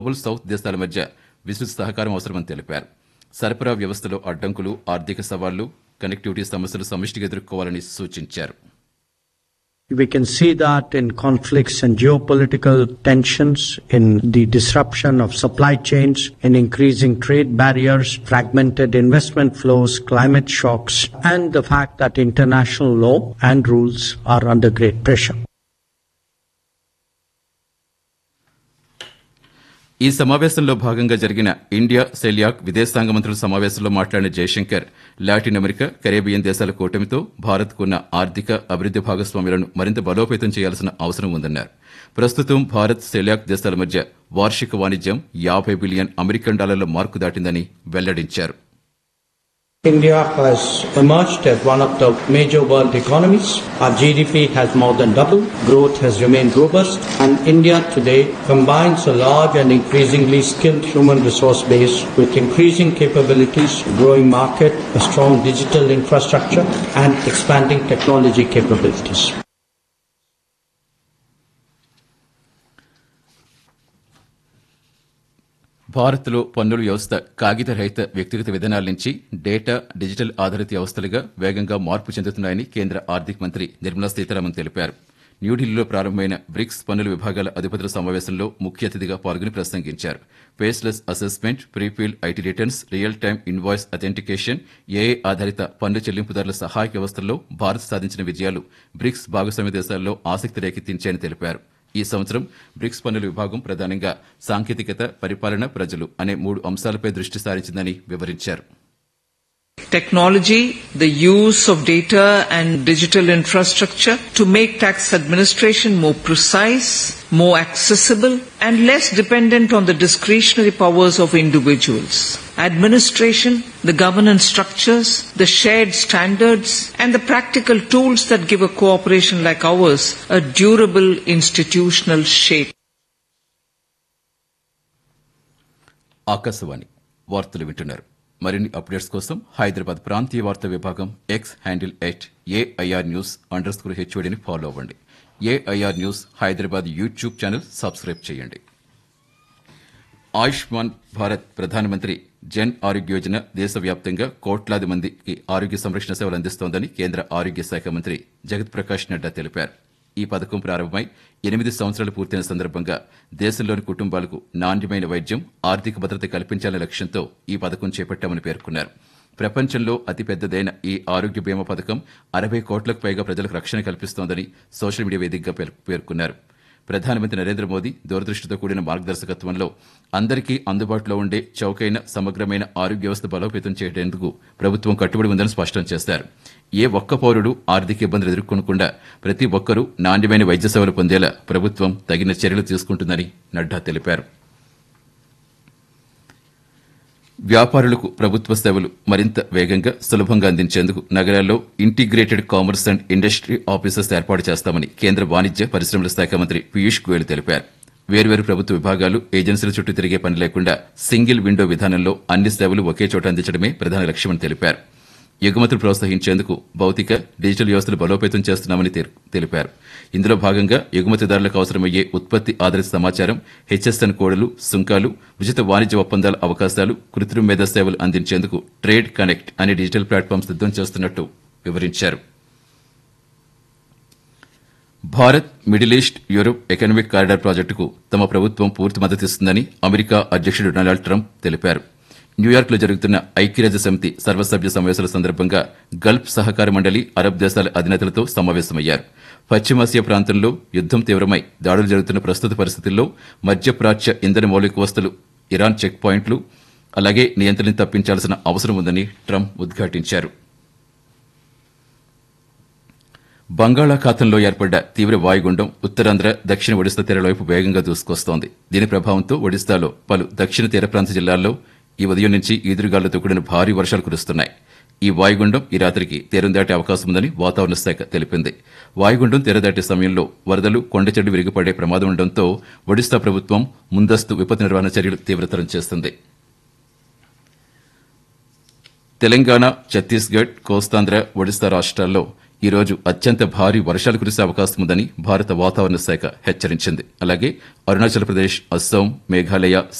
Global south దేశాల మధ్య విస్తృత సహకారం అవసరమని తెలిపారు సరఫరా వ్యవస్థలో అడ్డంకులు ఆర్థిక సవాళ్లు కనెక్టివిటీ సమస్యలు సమిష్టిగా ఎదుర్కోవాలని సూచించారు We can see that in conflicts and geopolitical tensions, in the disruption of supply chains, in increasing trade barriers, fragmented investment flows, climate shocks, and the fact that international law and rules are under great pressure. ఈ సమావేశంలో భాగంగా జరిగిన India coeliac విదేశాంగ మంత్రుల సమావేశంలో మాట్లాడిన Jayashankar Latin America Caribbean దేశాల కూటమితో భారత్కున్న ఆర్థిక అభివృద్ది భాగస్వామ్యాలను మరింత బలోపేతం చేయాల్సిన అవసరం ఉందన్నారు ప్రస్తుతం భారత్ సెలియాక్ దేశాల మధ్య వార్షిక వాణిజ్యం యాభై బిలియన్ అమెరికన్ డాలర్ల మార్కు దాటిందని వెల్లడించారు India has emerged as one of the major world economies. Our GDP has more than doubled. Growth has remained robust. And India today combines a large and increasingly skilled human resource base with increasing capabilities, growing market, a strong digital infrastructure, and expanding technology capabilities. భారత్లో పన్నుల వ్యవస్థ కాగిత రహిత వ్యక్తిగత విధానాల నుంచి data digital ఆధారిత వ్యవస్థలుగా వేగంగా మార్పు చెందుతున్నాయని కేంద్ర ఆర్థిక మంత్రి నిర్మలా సీతారామన్ తెలిపారు న్యూఢిల్లీలో ప్రారంభమైన బ్రిక్స్ పన్నుల విభాగాల అధిపతుల సమావేశంలో ముఖ్య అతిథిగా పాల్గొని ప్రసంగించారు faceless assessment prefilled IT returns real time invoice authentication AI ఆధారిత పన్ను చెల్లింపుదారుల సహాయక వ్యవస్థల్లో భారత్ సాధించిన విజయాలు బ్రిక్స్ భాగస్వామ్య దేశాల్లో ఆసక్తి రేకెత్తించాయని తెలిపారు ఈ సంవత్సరం బ్రిక్స్ పన్నుల విభాగం ప్రధానంగా సాంకేతికత పరిపాలన ప్రజలు అనే మూడు అంశాలపై దృష్టి సారించిందని వివరించారు technology, the use of data and digital infrastructure to make tax administration more precise, more accessible and less dependent on the discretionary powers of individuals. Administration, the governance structures, the shared standards and the practical tools that give a cooperation like ours a durable institutional shape. Akashvani వార్తలు వింటున్నారు మరిన్ని updates కోసం హైదరాబాద్ ప్రాంతీయ వార్తా విభాగం X handle at AIR news underscore హెచ్ఓడిని follow అవ్వండి AIR news Hyderabad YouTube channel subscribe చేయండి ఆయుష్మాన్ భారత్ ప్రధానమంత్రి జన్ ఆరోగ్య యోజన దేశవ్యాప్తంగా కోట్లాది మందికి ఆరోగ్య సంరక్షణ సేవలు అందిస్తోందని కేంద్ర ఆరోగ్య శాఖ మంత్రి జగత్ ప్రకాష్ నడ్డా తెలిపారు ఈ పథకం ప్రారంభమై ఎనిమిది సంవత్సరాలు పూర్తయిన సందర్భంగా దేశంలోని కుటుంబాలకు నాణ్యమైన వైద్యం ఆర్థిక భద్రత కల్పించాలనే లక్ష్యంతో ఈ పథకం చేపట్టామని పేర్కొన్నారు ప్రపంచంలో అతిపెద్దదైన ఈ ఆరోగ్య బీమా పథకం అరవై కోట్లకు పైగా ప్రజలకు రక్షణ కల్పిస్తోందని సోషల్ మీడియా వేదికగా పేర్- పేర్కొన్నారు ప్రధానమంత్రి నరేంద్ర మోదీ దూరదృష్టితో కూడిన మార్గదర్శకత్వంలో అందరికీ అందుబాటులో ఉండే చౌకైన సమగ్రమైన ఆరోగ్య వ్యవస్థ బలోపేతం చేయడానికి ప్రభుత్వం కట్టుబడి ఉందని స్పష్టం చేశారు ఏ ఒక్క పౌరుడు ఆర్థిక ఇబ్బందులు ఎదుర్కొనకుండా ప్రతి ఒక్కరూ నాణ్యమైన వైద్య సేవలు పొందేలా ప్రభుత్వం తగిన చర్యలు తీసుకుంటుందని నడ్డా తెలిపారు వ్యాపారులకు ప్రభుత్వ సేవలు మరింత వేగంగా సులభంగా అందించేందుకు నగరాల్లో integrated commerce and industry officers ఏర్పాటు చేస్తామని కేంద్ర వాణిజ్య పరిశ్రమల శాఖ మంత్రి పీయూష్ గోయల్ తెలిపారు వేర్వేరు ప్రభుత్వ విభాగాలు ఏజెన్సీల చుట్టూ తిరిగే పని లేకుండా సింగిల్ విండో విధానంలో అన్ని సేవలు ఒకే చోట అందించడమే ప్రధాన లక్ష్యమని తెలిపారు ఎగుమతులు ప్రోత్సహించేందుకు భౌతిక డిజిటల్ వ్యవస్థలు బలోపేతం చేస్తున్నామని తెర్- తెలిపారు ఇందులో భాగంగా ఎగుమతిదారులకు అవసరమయ్యే ఉత్పత్తి ఆధారిత సమాచారం హెచ్ఎస్ఎన్ కోడ్లు సుంకాలు ఉచిత వాణిజ్య ఒప్పందాల అవకాశాలు కృత్రిమ మేధా సేవలు అందించేందుకు ట్రేడ్ కనెక్ట్ అనే డిజిటల్ ప్లాట్ఫామ్ సిద్దం చేస్తున్నట్టు వివరించారు Bharat middle east Europe economic corridor ప్రాజెక్టుకు తమ ప్రభుత్వం పూర్తి మద్దతిస్తుందని అమెరికా అధ్యక్షుడు డొనాల్డ్ ట్రంప్ తెలిపారు న్యూయార్క్లో జరుగుతున్న ఐక్యరాజ్య సమితి సర్వసభ్య సమావేశాల సందర్భంగా గల్ఫ్ సహకార మండలి అరబ్ దేశాల అధినేతలతో సమావేశమయ్యారు పశ్చిమాసియా ప్రాంతంలో యుద్దం తీవ్రమై దాడులు జరుగుతున్న ప్రస్తుత పరిస్థితుల్లో మధ్యప్రాచ్య ఇంధన మౌలిక వస్తువులు ఇరాన్ చెక్ పాయింట్లు అలాగే నియంత్రణ తప్పించాల్సిన అవసరం ఉందని ట్రంప్ ఉద్ఘాటించారు బంగాళాఖాతంలో ఏర్పడ్డ తీవ్ర వాయుగుండం ఉత్తరాంధ్ర దక్షిణ ఒడిశా తీరాల వైపు వేగంగా దూసుకొస్తోంది దీని ప్రభావంతో ఒడిశాలో పలు దక్షిణ తీర ప్రాంత జిల్లాల్లో ఈ ఉదయం నుంచి ఈదురుగాలులతో కూడిన భారీ వర్షాలు కురుస్తున్నాయి ఈ వాయుగుండం ఈ రాత్రికి తీరం దాటే అవకాశం ఉందని వాతావరణ శాఖ తెలిపింది వాయుగుండం తీర దాటే సమయంలో వరదలు కొండచెడ్డు విరిగిపడే ప్రమాదం ఉండడంతో ఒడిశా ప్రభుత్వం ముందస్తు విపత్తు నిర్వహణ చర్యలు తీవ్రతరం చేస్తుంది తెలంగాణ ఛత్తీస్గఢ్ కోస్తాంధ్ర ఒడిశా రాష్ట్రాల్లో ఈ రోజు అత్యంత భారీ వర్షాలు కురిసే అవకాశం ఉందని భారత వాతావరణ శాఖ హెచ్చరించింది అలాగే అరుణాచల్ ప్రదేశ్ అస్సాం మేఘాలయ